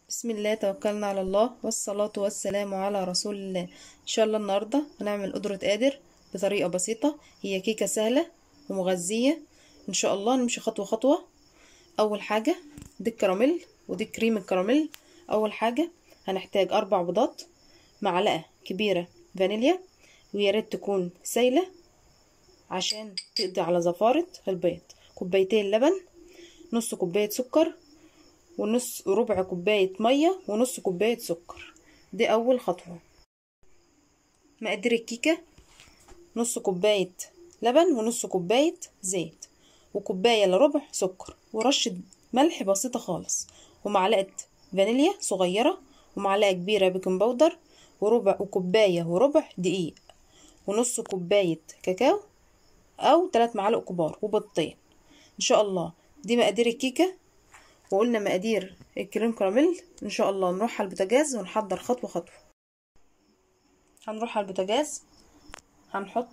بسم الله توكلنا على الله والصلاة والسلام على رسول الله إن شاء الله النهاردة هنعمل قدرة قادر بطريقة بسيطة هي كيكة سهلة ومغذية إن شاء الله نمشي خطوة خطوة أول حاجة دي الكراميل ودي كريم الكراميل أول حاجة هنحتاج أربع بيضات معلقة كبيرة فانيليا ويا ريت تكون سايلة عشان تقضي على زفارة البيض كوبايتين لبن نص كوباية سكر ونص ربع كوباية مية ونص كوباية سكر دي أول خطوة مقادير الكيكة نص كوباية لبن ونص كوباية زيت وكوباية إلا ربع سكر ورشة ملح بسيطة خالص ومعلقة فانيليا صغيرة ومعلقة كبيرة بيكنج باودر وربع وكوباية وربع دقيق ونص كوباية كاكاو أو تلات معالق كبار وبيضتين إن شاء الله دي مقادير الكيكة وقلنا مقادير الكريم كراميل ان شاء الله نروح على البوتاجاز ونحضر خطوه خطوه هنروح على البوتاجاز هنحط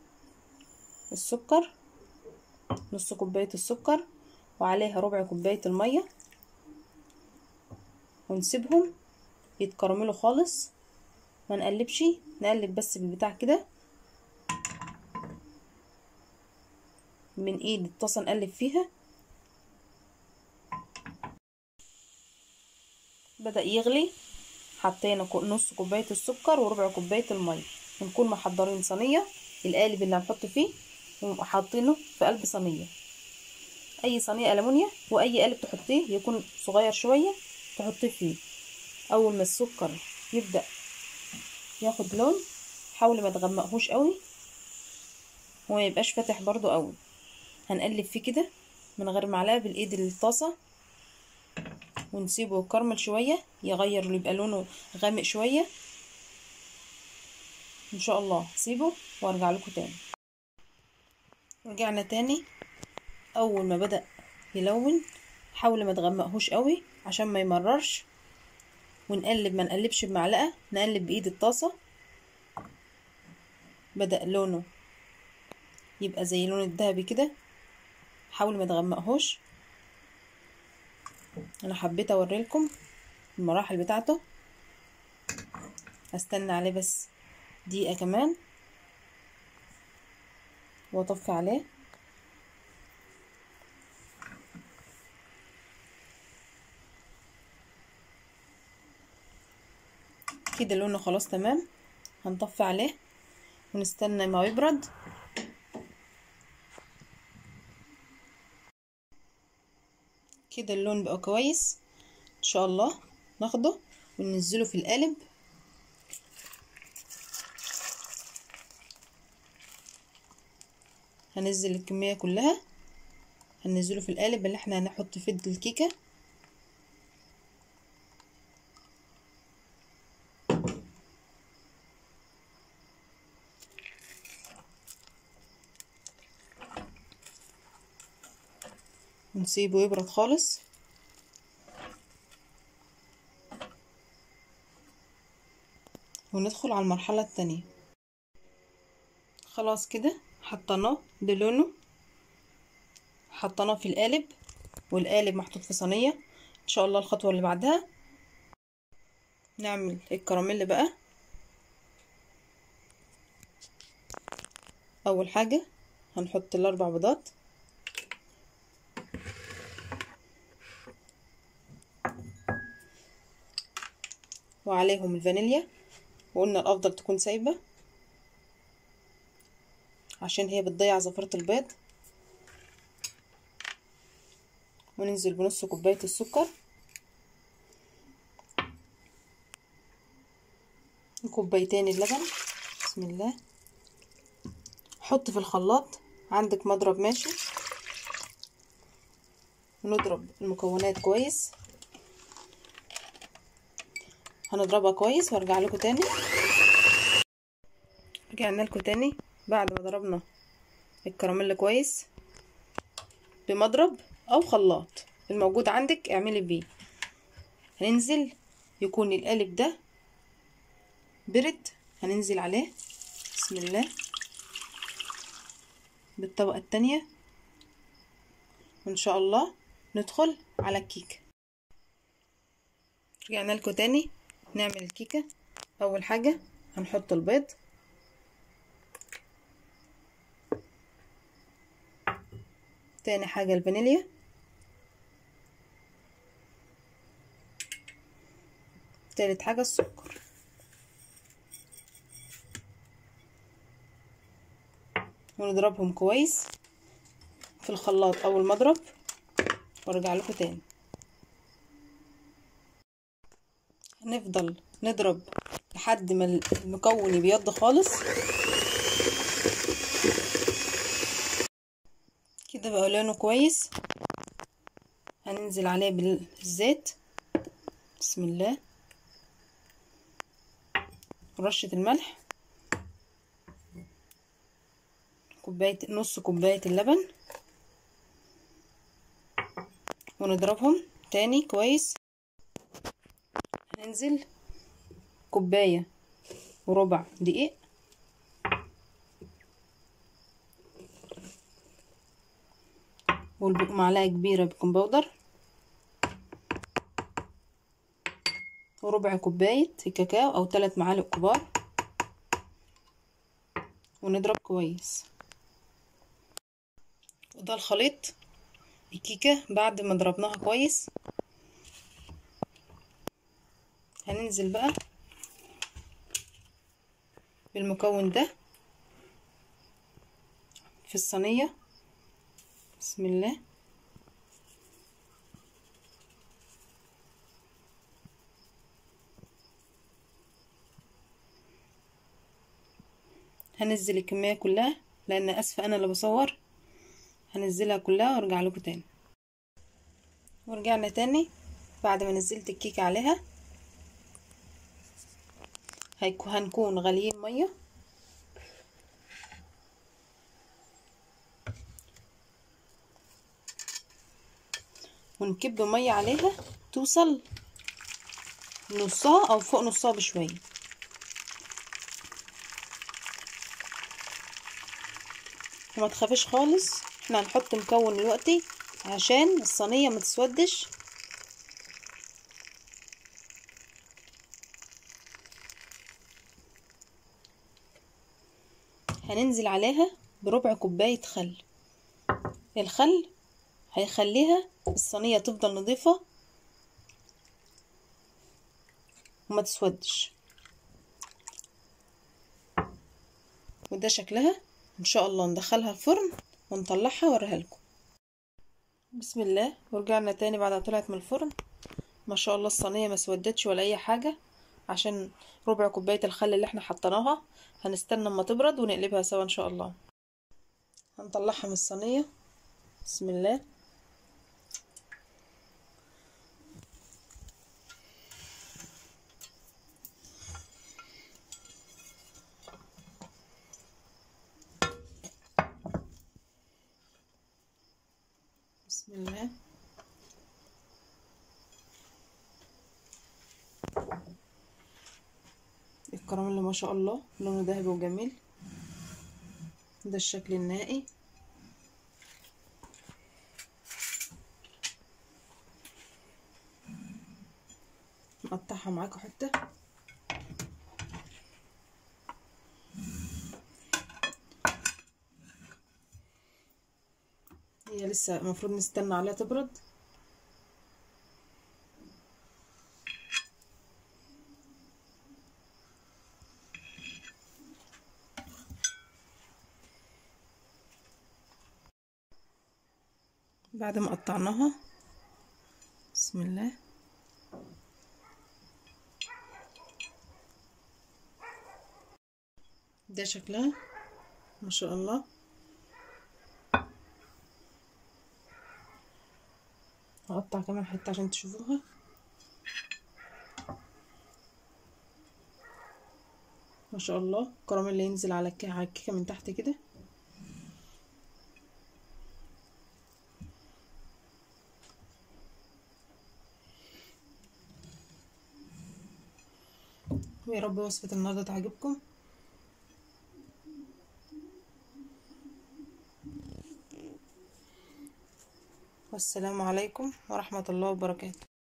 السكر نص كوبايه السكر وعليها ربع كوبايه الميه ونسيبهم يتكرملوا خالص ما نقلبش نقلب بس بالبتاع كده من ايد الطاسه نقلب فيها بدأ يغلي حطينا نص كوباية السكر وربع كوباية المية ونكون محضرين صينية القالب اللي هنحط فيه وحاطينه في قلب صينية أي صينية ألمونيا وأي قالب تحطيه يكون صغير شوية تحطيه فيه أول ما السكر يبدأ ياخد لون حاولي ما تغمقهوش قوي وما يبقاش فاتح برضو قوي هنقلب فيه كده من غير معلقة بالإيد الطاسة ونسيبه يكرمل شوية يغير يبقى لونه غامق شوية ان شاء الله سيبه وارجع لكم تاني رجعنا تاني اول ما بدأ يلون حاول ما تغمقهوش قوي عشان ما يمررش ونقلب ما نقلبش بمعلقة نقلب بايد الطاسة بدأ لونه يبقى زي لون الذهبي كده حاول ما تغمقهوش انا حبيت اوريلكم المراحل بتاعته هستنى عليه بس دقيقه كمان واطفي عليه كده لونه خلاص تمام هنطفي عليه ونستنى ما يبرد كده اللون بقى كويس ان شاء الله ناخده وننزله في القالب هنزل الكمية كلها هننزله في القالب اللي احنا هنحط فيه الكيكة ونسيبه يبرد خالص وندخل على المرحلة التانية خلاص كده حطيناه ده لونه حطيناه في القالب والقالب محطوط في صينية ان شاء الله الخطوة اللي بعدها نعمل الكراميل بقى اول حاجة هنحط الاربع بيضات وعليهم الفانيليا وقلنا الافضل تكون سايبه عشان هي بتضيع زفرة البيض وننزل بنص كوباية السكر وكوبايتين اللبن بسم الله حط في الخلاط عندك مضرب ماشي ونضرب المكونات كويس هنضربها كويس وارجع لكم تاني رجعنا لكم تاني بعد ما ضربنا الكراميل كويس بمضرب او خلاط الموجود عندك اعملي بيه هننزل يكون القالب ده برد هننزل عليه بسم الله بالطبقة التانية وان شاء الله ندخل على الكيكه رجعنا لكم تاني نعمل الكيكة اول حاجة هنحط البيض تاني حاجة الفانيليا تالت حاجة السكر ونضربهم كويس في الخلاط اول ما اضرب وارجع لكم تاني هنفضل نضرب لحد ما المكون يبيض خالص كده بقى لونه كويس هننزل عليه بالزيت بسم الله رشة الملح كوباية نص كوباية اللبن ونضربهم تاني كويس هننزل كوباية وربع دقيق ومعلقة كبيرة بيكنج باودر وربع كوباية كاكاو أو ثلاث معالق كبار ونضرب كويس وده الخليط الكيكة بعد ما ضربناها كويس هننزل بقى بالمكون ده في الصينية بسم الله هنزل الكمية كلها لان اسفة انا اللي بصور هنزلها كلها وارجع لكم تاني ورجعنا تاني بعد ما نزلت الكيكة عليها هنكون غاليين مية ونكب مية عليها توصل نصها او فوق نصها بشوية وما تخافيش خالص احنا هنحط مكون دلوقتي عشان الصينية ما تسودش هننزل عليها بربع كوباية خل الخل هيخليها الصينية تفضل نظيفة وما تسودش وده شكلها ان شاء الله ندخلها الفرن ونطلعها واوريها لكم بسم الله ورجعنا تاني بعد ما طلعت من الفرن ما شاء الله الصينيه ما سودتش ولا اي حاجه عشان ربع كوبايه الخل اللي احنا حطيناها هنستنى اما تبرد ونقلبها سوا ان شاء الله هنطلعها من الصينيه بسم الله بسم الله الكراميل ما شاء الله لونه ذهبي وجميل ده الشكل النهائي نقطعها معاكم حته هي لسه المفروض نستنى عليها تبرد بعد ما قطعناها بسم الله ده شكلها ما شاء الله هقطع كمان حته عشان تشوفوها ما شاء الله الكراميل اللي ينزل على الكيكه من تحت كده ويا رب وصفه النهارده تعجبكم والسلام عليكم ورحمه الله وبركاته